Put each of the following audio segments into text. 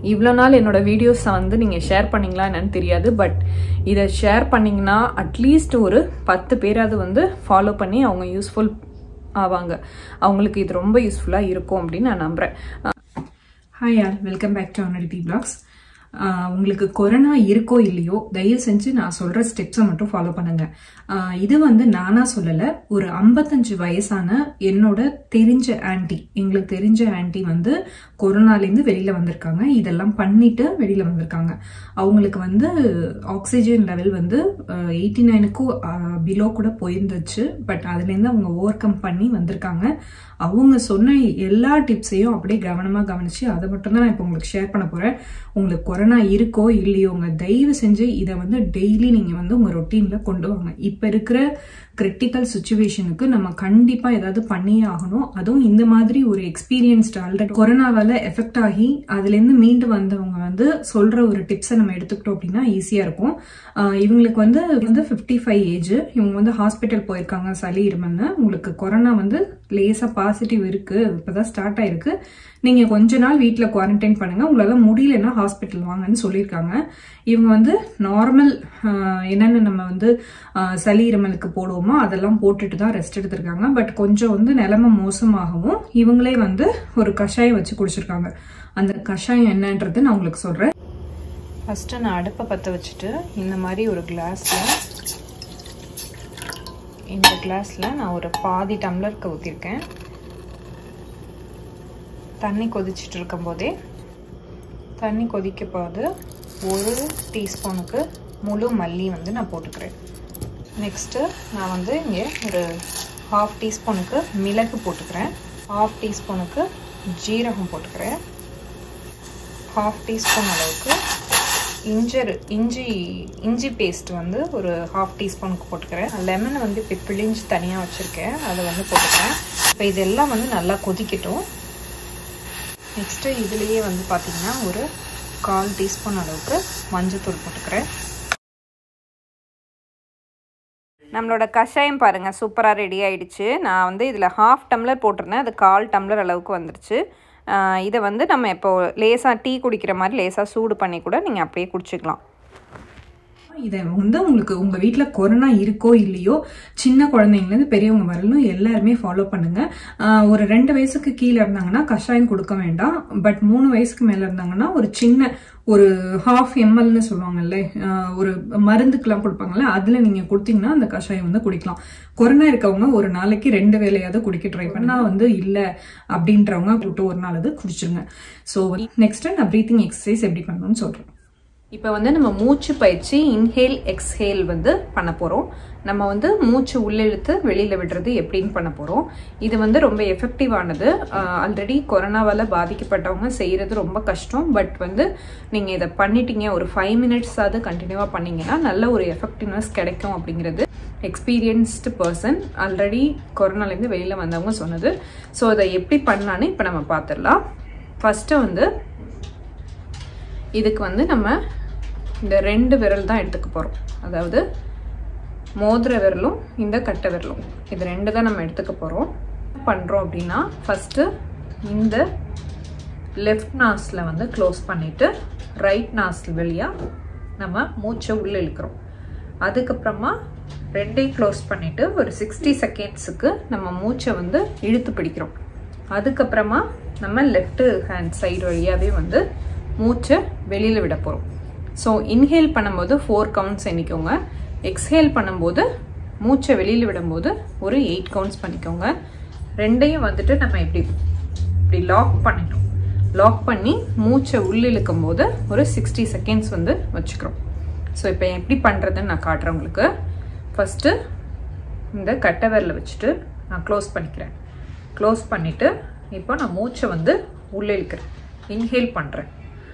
இவ்வளோ நாள் என்னோட வீடியோஸை வந்து நீங்கள் ஷேர் பண்ணீங்களா என்னன்னு தெரியாது பட் இதை ஷேர் பண்ணீங்கன்னா அட்லீஸ்ட் ஒரு பத்து பேராவது வந்து ஃபாலோ பண்ணி அவங்க யூஸ்ஃபுல் ஆவாங்க அவங்களுக்கு இது ரொம்ப யூஸ்ஃபுல்லாக இருக்கும் அப்படின்னு நான் நம்புகிறேன் ஹாய் யார் வெல்கம் பேக் டு அனடிட்டி பிளாக்ஸ் உங்களுக்கு கொரோனா இருக்கோ இல்லையோ தயவு செஞ்சு நான் சொல்கிற ஸ்டெப்ஸை மட்டும் ஃபாலோ பண்ணுங்க ஆஹ் இது வந்து நானா சொல்லலை ஒரு ஐம்பத்தஞ்சு வயசான என்னோட தெரிஞ்ச ஆன்டி எங்களுக்கு தெரிஞ்ச ஆன்டி வந்து கொரோனாலேருந்து வெளியில் வந்திருக்காங்க இதெல்லாம் பண்ணிட்டு வெளியில் வந்திருக்காங்க அவங்களுக்கு வந்து ஆக்சிஜன் லெவல் வந்து எயிட்டி நைனுக்கும் பிலோ கூட போயிருந்துச்சு பட் அதுலேருந்து அவங்க ஓவர் கம் பண்ணி வந்திருக்காங்க அவங்க சொன்ன எல்லா டிப்ஸையும் அப்படியே கவனமாக கவனிச்சு அதை மட்டும் தான் நான் இப்போ உங்களுக்கு ஷேர் பண்ண போகிறேன் உங்களுக்கு கொரோனா இருக்கோ இல்லையோ உங்க தயவு செஞ்சு இதை வந்து டெய்லி நீங்கள் வந்து உங்கள் ரொட்டீனில் கொண்டு வாங்க இப்போ இருக்கிற கிரிட்டிக்கல் சுச்சுவேஷனுக்கு நம்ம கண்டிப்பாக ஏதாவது பண்ணியே ஆகணும் அதுவும் இந்த மாதிரி ஒரு எக்ஸ்பீரியன்ஸ்டு ஆல்ரெடி கொரோனாவால் எஃபெக்ட் ஆகி அதுலேருந்து மீண்டு வந்தவங்க வந்து சொல்கிற ஒரு டிப்ஸை நம்ம எடுத்துக்கிட்டோம் அப்படின்னா ஈஸியாக இருக்கும் ஆஹ் இவங்களுக்கு வந்து வந்து ஃபிஃப்டி ஃபைவ் ஏஜ் இவங்க வந்து ஹாஸ்பிட்டல் போயிருக்காங்க சளி இருமல்னு உங்களுக்கு கொரோனா வந்து லேசாக பாசிட்டிவ் இருக்குது இப்போதான் ஸ்டார்ட் ஆயிருக்கு நீங்கள் கொஞ்ச நாள் வீட்டில் குவாரண்டைன் பண்ணுங்கள் உங்களால் முடியலன்னா ஹாஸ்பிட்டல் வாங்கன்னு சொல்லியிருக்காங்க இவங்க வந்து நார்மல் என்னென்ன நம்ம வந்து ஆஹ் சளி இருமலுக்கு போடுவோமோ அதெல்லாம் போட்டுட்டு தான் ரெஸ்ட் எடுத்திருக்காங்க பட் கொஞ்சம் வந்து நிலைமை மோசமாகவும் இவங்களே வந்து ஒரு கஷாயம் வச்சு குடிச்சிருக்காங்க அந்த கஷாயம் என்னன்றது நான் உங்களுக்கு சொல்கிறேன் ஃபஸ்ட்டு நான் அடுப்பை பற்ற வச்சுட்டு இந்த மாதிரி ஒரு கிளாஸில் இந்த கிளாஸில் நான் ஒரு பாதி டம்ளருக்கு ஊற்றிருக்கேன் தண்ணி கொதிச்சுட்டு இருக்கும்போதே தண்ணி கொதிக்க போது ஒரு டீஸ்பூனுக்கு முழு மல்லி வந்து நான் போட்டுக்கிறேன் நெக்ஸ்ட்டு நான் வந்து இங்கே ஒரு ஹாஃப் டீஸ்பூனுக்கு மிளகு போட்டுக்கிறேன் ஹாஃப் டீஸ்பூனுக்கு ஜீரகம் போட்டுக்கிறேன் ஹாஃப் டீஸ்பூன் அளவுக்கு இஞ்சர் இஞ்சி இஞ்சி பேஸ்ட் வந்து ஒரு ஹாஃப் டீஸ்பூனுக்கு போட்டுக்கிறேன் லெமனை வந்து இப்போ பிழிஞ்சு தனியாக வச்சுருக்கேன் அதை வந்து போட்டுக்கிறேன் இப்போ இதெல்லாம் வந்து நல்லா கொதிக்கட்டும் நெக்ஸ்ட்டு இதுலேயே வந்து பார்த்திங்கன்னா ஒரு கால் டீஸ்பூன் அளவுக்கு மஞ்சத்தூள் போட்டுக்கிறேன் நம்மளோட கஷாயம் பாருங்கள் சூப்பராக ரெடி ஆயிடுச்சு நான் வந்து இதில் ஹாஃப் டம்ளர் போட்டிருந்தேன் அது கால் டம்ளர் அளவுக்கு வந்துருச்சு இதை வந்து நம்ம இப்போ லேசாக டீ குடிக்கிற மாதிரி லேசாக சூடு பண்ணி கூட நீங்கள் அப்படியே குடிச்சிக்கலாம் இதை வந்து உங்களுக்கு உங்கள் வீட்டில் கொரோனா இருக்கோ இல்லையோ சின்ன குழந்தைங்கலேருந்து பெரியவங்க வரலும் எல்லாருமே ஃபாலோ பண்ணுங்க ஒரு ரெண்டு வயசுக்கு கீழே இருந்தாங்கன்னா கஷாயம் கொடுக்க வேண்டாம் பட் மூணு வயசுக்கு மேலே இருந்தாங்கன்னா ஒரு சின்ன ஒரு ஹாஃப் எம்எல்னு சொல்லுவாங்கல்ல ஒரு மருந்துக்கெல்லாம் கொடுப்பாங்கல்ல அதில் நீங்கள் கொடுத்தீங்கன்னா அந்த கஷாயம் வந்து குடிக்கலாம் கொரோனா இருக்கவங்க ஒரு நாளைக்கு ரெண்டு வேலையாவது குடிக்க ட்ரை பண்ணா வந்து இல்லை அப்படின்றவங்க கூப்பிட்டு ஒரு நாள் அது குடிச்சிருங்க ஸோ நெக்ஸ்ட் நான் ப்ரீத்திங் எக்ஸசைஸ் எப்படி பண்ணணும்னு சொல்கிறேன் இப்போ வந்து நம்ம மூச்சு பயிற்சி இன்ஹேல் எக்ஸ்ஹேல் வந்து பண்ண போகிறோம் நம்ம வந்து மூச்சு உள்ளெழுத்து வெளியில் விடுறது எப்படின்னு பண்ண போகிறோம் இது வந்து ரொம்ப எஃபெக்டிவானது ஆல்ரெடி கொரோனாவால் பாதிக்கப்பட்டவங்க செய்கிறது ரொம்ப கஷ்டம் பட் வந்து நீங்கள் இதை பண்ணிட்டீங்க ஒரு ஃபைவ் மினிட்ஸாவது கண்டினியூவாக பண்ணிங்கன்னா நல்ல ஒரு எஃபெக்டிவ்னஸ் கிடைக்கும் அப்படிங்கிறது எக்ஸ்பீரியன்ஸ்டு பர்சன் ஆல்ரெடி கொரோனாலேருந்து வெளியில் வந்தவங்க சொன்னது ஸோ அதை எப்படி பண்ணலான்னு இப்போ நம்ம பார்த்துடலாம் ஃபஸ்ட்டு வந்து இதுக்கு வந்து நம்ம இந்த ரெண்டு விரல் தான் எடுத்துக்க போகிறோம் அதாவது மோதிர விரலும் இந்த கட்டை விரலும் இது ரெண்டு தான் நம்ம எடுத்துக்க போகிறோம் பண்ணுறோம் அப்படின்னா ஃபஸ்ட்டு இந்த லெஃப்ட் நாஸில் வந்து க்ளோஸ் பண்ணிவிட்டு ரைட் நாஸில் வழியாக நம்ம மூச்சை உள்ளே இழுக்கிறோம் அதுக்கப்புறமா ரெண்டையும் க்ளோஸ் பண்ணிவிட்டு ஒரு சிக்ஸ்டி செகண்ட்ஸுக்கு நம்ம மூச்சை வந்து இழுத்து பிடிக்கிறோம் அதுக்கப்புறமா நம்ம லெஃப்ட்டு ஹேண்ட் சைடு வழியாகவே வந்து மூச்சை வெளியில் விட போகிறோம் ஸோ இன்ஹேல் பண்ணும்போது ஃபோர் கவுண்ட்ஸ் எண்ணிக்கோங்க எக்ஸ்ஹேல் பண்ணும்போது மூச்சை வெளியில் விடும்போது ஒரு எயிட் கவுண்ட்ஸ் பண்ணிக்கோங்க ரெண்டையும் வந்துட்டு நம்ம இப்படி இப்படி லாக் பண்ணிட்டோம் லாக் பண்ணி மூச்சை உள்ளிழுக்கும் போது ஒரு சிக்ஸ்டி செகண்ட்ஸ் வந்து வச்சுக்கிறோம் ஸோ இப்போ எப்படி பண்ணுறதுன்னு நான் காட்டுறேன் உங்களுக்கு ஃபஸ்ட்டு இந்த கட்டை விரல வச்சுட்டு நான் க்ளோஸ் பண்ணிக்கிறேன் க்ளோஸ் பண்ணிவிட்டு இப்போ நான் மூச்சை வந்து உள்ளே இழுக்கிறேன் இன்ஹேல் பண்ணுறேன்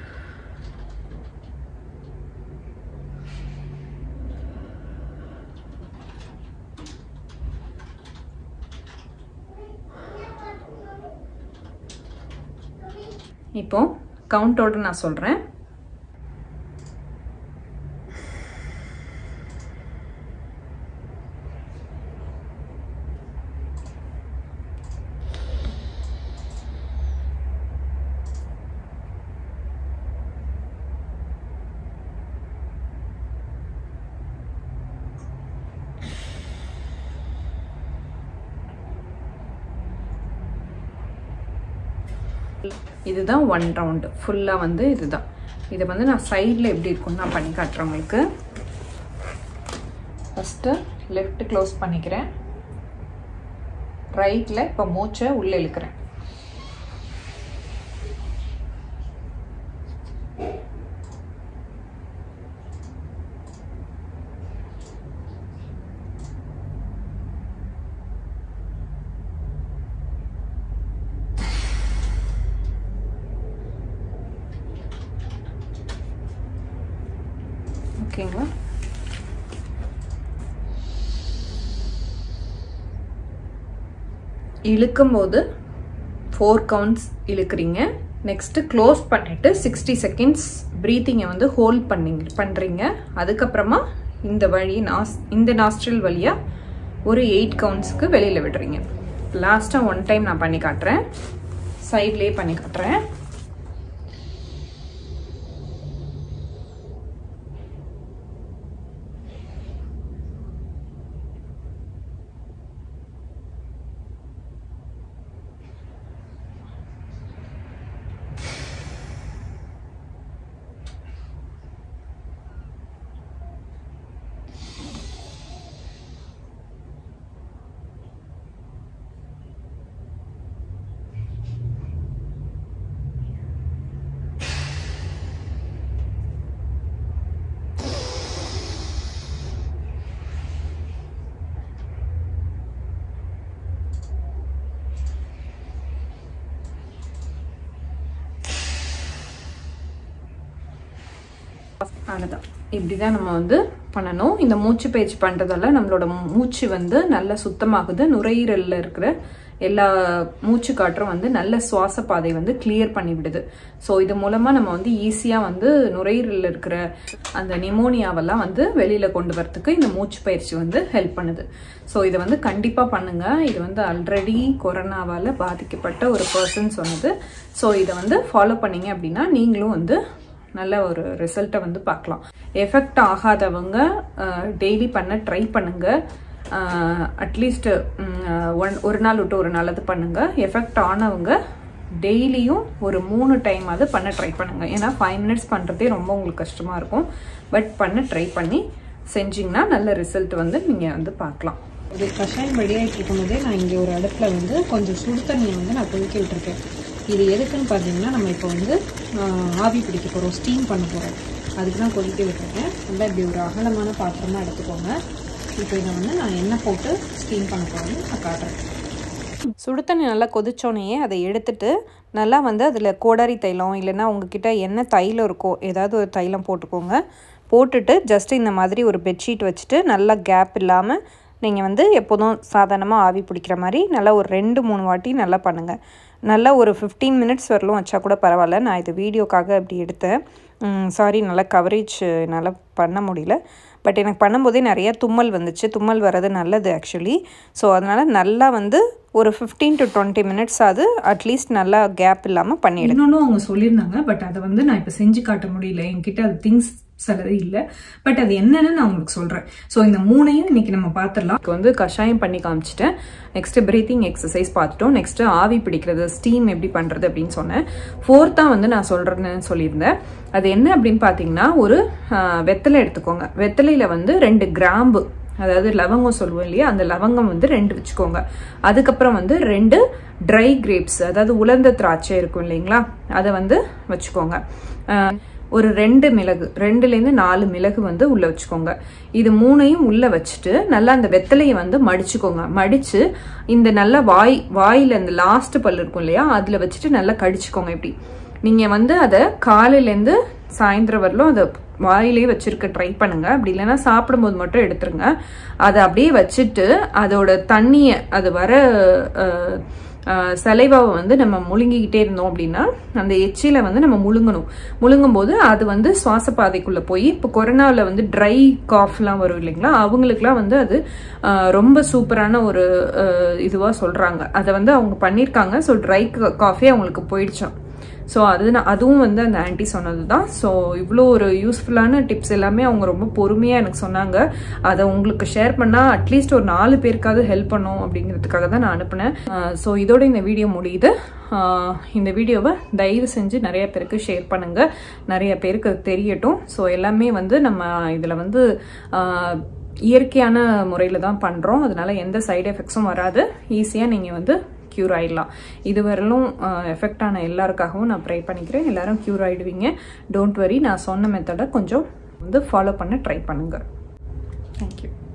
இப்போ கவுண்டோட நான் சொல்கிறேன் இதுதான் ஒன் ரவுண்டு ஃபுல்லாக வந்து இதுதான் இதை வந்து நான் சைடில் எப்படி இருக்கும்னு நான் பண்ணி காட்டுறேன் உங்களுக்கு ஃபஸ்ட்டு லெஃப்ட் க்ளோஸ் பண்ணிக்கிறேன் ரைட்டில் இப்போ மூச்சை உள்ளே இழுக்கிறேன் ஓகேங்களா இழுக்கும்போது ஃபோர் கவுண்ட்ஸ் இழுக்கிறீங்க நெக்ஸ்ட்டு க்ளோஸ் பண்ணிவிட்டு சிக்ஸ்டி செகண்ட்ஸ் ப்ரீத்திங்கை வந்து ஹோல்ட் பண்ணிங்க பண்ணுறீங்க அதுக்கப்புறமா இந்த வழி நாஸ் இந்த நாஸ்ட்ரல் வழியாக ஒரு எயிட் கவுண்ட்ஸ்க்கு வெளியில் விடுறீங்க லாஸ்ட்டாக ஒன் டைம் நான் பண்ணி காட்டுறேன் சைட்லேயே பண்ணி காட்டுறேன் அவ்வளோதான் இப்படி தான் நம்ம வந்து பண்ணணும் இந்த மூச்சு பயிற்சி பண்ணுறதால நம்மளோட மூச்சு வந்து நல்லா சுத்தமாகுது நுரையீரலில் இருக்கிற எல்லா மூச்சு காற்றும் வந்து நல்ல சுவாச பாதை வந்து கிளியர் பண்ணி விடுது ஸோ இது மூலமாக நம்ம வந்து ஈஸியாக வந்து நுரையீரலில் இருக்கிற அந்த நிமோனியாவெல்லாம் வந்து வெளியில் கொண்டு வரத்துக்கு இந்த மூச்சு பயிற்சி வந்து ஹெல்ப் பண்ணுது ஸோ இதை வந்து கண்டிப்பாக பண்ணுங்க இது வந்து ஆல்ரெடி கொரோனாவால் பாதிக்கப்பட்ட ஒரு பர்சன் சொன்னது ஸோ இதை வந்து ஃபாலோ பண்ணீங்க அப்படின்னா நீங்களும் வந்து நல்ல ஒரு ரிசல்ட்டை வந்து பார்க்கலாம் எஃபெக்ட் ஆகாதவங்க டெய்லி பண்ண ட்ரை பண்ணுங்க அட்லீஸ்ட் ஒன் ஒரு நாள் விட்டு ஒரு நாள் அது பண்ணுங்க எஃபெக்ட் ஆனவங்க டெய்லியும் ஒரு மூணு டைம் அது பண்ண ட்ரை பண்ணுங்க ஏன்னா ஃபைவ் மினிட்ஸ் பண்ணுறதே ரொம்ப உங்களுக்கு கஷ்டமாக இருக்கும் பட் பண்ண ட்ரை பண்ணி செஞ்சிங்கன்னா நல்ல ரிசல்ட் வந்து நீங்கள் வந்து பார்க்கலாம் இது கஷாயம் ரெடியாகிட்டு இருக்கும்போதே நான் இங்கே ஒரு அடுப்பில் வந்து கொஞ்சம் சுடு தண்ணியை வந்து நான் கொதிக்க விட்டுருக்கேன் இது எதுக்குன்னு பார்த்தீங்கன்னா நம்ம இப்போ வந்து ஆவி பிடிக்க போகிறோம் ஸ்டீம் பண்ண போகிறோம் அதுக்கு தான் கொதிக்க விட்டுருக்கேன் நல்லா இப்படி ஒரு அகலமான பாத்திரமாக எடுத்துக்கோங்க இப்போ இதை வந்து நான் எண்ணெய் போட்டு ஸ்டீம் பண்ண போகிறேன்னு நான் காட்டுறேன் சுடு தண்ணி நல்லா கொதிச்சோனையே அதை எடுத்துட்டு நல்லா வந்து அதில் கோடாரி தைலம் இல்லைன்னா உங்ககிட்ட என்ன தைலம் இருக்கோ ஏதாவது ஒரு தைலம் போட்டுக்கோங்க போட்டுட்டு ஜஸ்ட் இந்த மாதிரி ஒரு பெட்ஷீட் வச்சுட்டு நல்லா கேப் இல்லாமல் நீங்கள் வந்து எப்போதும் சாதாரணமாக ஆவி பிடிக்கிற மாதிரி நல்லா ஒரு ரெண்டு மூணு வாட்டி நல்லா பண்ணுங்கள் நல்லா ஒரு ஃபிஃப்டீன் மினிட்ஸ் வரலும் வச்சா கூட பரவாயில்ல நான் இது வீடியோக்காக அப்படி எடுத்தேன் சாரி நல்லா கவரேஜ் என்னால் பண்ண முடியல பட் எனக்கு பண்ணும்போதே நிறைய தும்மல் வந்துச்சு தும்மல் வர்றது நல்லது ஆக்சுவலி ஸோ அதனால் நல்லா வந்து ஒரு ஃபிஃப்டீன் டு டுவெண்ட்டி மினிட்ஸ் அது அட்லீஸ்ட் நல்லா கேப் இல்லாமல் பண்ணிவிடுங்க இன்னொன்னும் அவங்க சொல்லியிருந்தாங்க பட் அதை வந்து நான் இப்போ செஞ்சு காட்ட முடியல என்கிட்ட அது திங்ஸ் சிலது இல்லை பட் அது என்னன்னு நான் உங்களுக்கு சொல்கிறேன் ஸோ இந்த மூணையும் இன்னைக்கு நம்ம பார்த்துடலாம் இதுக்கு வந்து கஷாயம் பண்ணி காமிச்சிட்டேன் நெக்ஸ்ட் பிரீத்திங் எக்ஸசைஸ் பார்த்துட்டோம் நெக்ஸ்ட் ஆவி பிடிக்கிறது ஸ்டீம் எப்படி பண்ணுறது அப்படின்னு சொன்னேன் ஃபோர்த்தாக வந்து நான் சொல்கிறேன்னு சொல்லியிருந்தேன் அது என்ன அப்படின்னு பார்த்தீங்கன்னா ஒரு வெத்தலை எடுத்துக்கோங்க வெத்தலையில் வந்து ரெண்டு கிராம்பு அதாவது லவங்கம் சொல்லுவோம் இல்லையா அந்த லவங்கம் வந்து ரெண்டு வச்சுக்கோங்க அதுக்கப்புறம் வந்து ரெண்டு ட்ரை கிரேப்ஸ் அதாவது உலர்ந்த திராட்சை இருக்கும் இல்லைங்களா அதை வந்து வச்சுக்கோங்க ஒரு ரெண்டு மிளகு ரெண்டுலேருந்து நாலு மிளகு வந்து உள்ளே வச்சுக்கோங்க இது மூணையும் உள்ளே வச்சுட்டு நல்லா அந்த வெத்தலையை வந்து மடிச்சுக்கோங்க மடித்து இந்த நல்ல வாய் வாயில் அந்த லாஸ்ட் பல் இருக்கும் இல்லையா அதில் வச்சுட்டு நல்லா கடிச்சுக்கோங்க இப்படி நீங்கள் வந்து அதை காலையிலேருந்து சாயந்தரம் வரலும் அதை வாயிலே வச்சிருக்க ட்ரை பண்ணுங்க அப்படி இல்லைன்னா சாப்பிடும்போது மட்டும் எடுத்துருங்க அதை அப்படியே வச்சுட்டு அதோட தண்ணியை அது வர சலைவாவை வந்து நம்ம முழுங்கிக்கிட்டே இருந்தோம் அப்படின்னா அந்த எச்சில வந்து நம்ம முழுங்கணும் முழுங்கும் போது அது வந்து சுவாச பாதைக்குள்ள போய் இப்போ கொரோனாவில் வந்து ட்ரை காஃப்லாம் வரும் இல்லைங்களா அவங்களுக்குலாம் வந்து அது ரொம்ப சூப்பரான ஒரு இதுவாக சொல்கிறாங்க அதை வந்து அவங்க பண்ணியிருக்காங்க ஸோ ட்ரை காஃபி அவங்களுக்கு போயிடுச்சோம் ஸோ அது நான் அதுவும் வந்து அந்த ஆன்ட்டி சொன்னது தான் ஸோ இவ்வளோ ஒரு யூஸ்ஃபுல்லான டிப்ஸ் எல்லாமே அவங்க ரொம்ப பொறுமையாக எனக்கு சொன்னாங்க அதை உங்களுக்கு ஷேர் பண்ணால் அட்லீஸ்ட் ஒரு நாலு பேருக்காவது ஹெல்ப் பண்ணும் அப்படிங்கிறதுக்காக தான் நான் அனுப்புனேன் ஸோ இதோட இந்த வீடியோ முடியுது ஆஹ் இந்த வீடியோவை தயவு செஞ்சு நிறைய பேருக்கு ஷேர் பண்ணுங்க நிறைய பேருக்கு அது தெரியட்டும் ஸோ எல்லாமே வந்து நம்ம இதில் வந்து ஆஹ் இயற்கையான முறையில் தான் பண்ணுறோம் அதனால எந்த சைடு எஃபெக்ட்ஸும் வராது ஈஸியாக நீங்கள் வந்து க்யூர் ஆயிடலாம் இதுவரையிலும் எஃபெக்ட் ஆன எல்லாருக்காகவும் நான் ப்ரை பண்ணிக்கிறேன் எல்லாரும் க்யூர் ஆயிடுவீங்க டோன்ட் வரி நான் சொன்ன மெத்தடை கொஞ்சம் வந்து ஃபாலோ பண்ண ட்ரை பண்ணுங்கள் தேங்க்யூ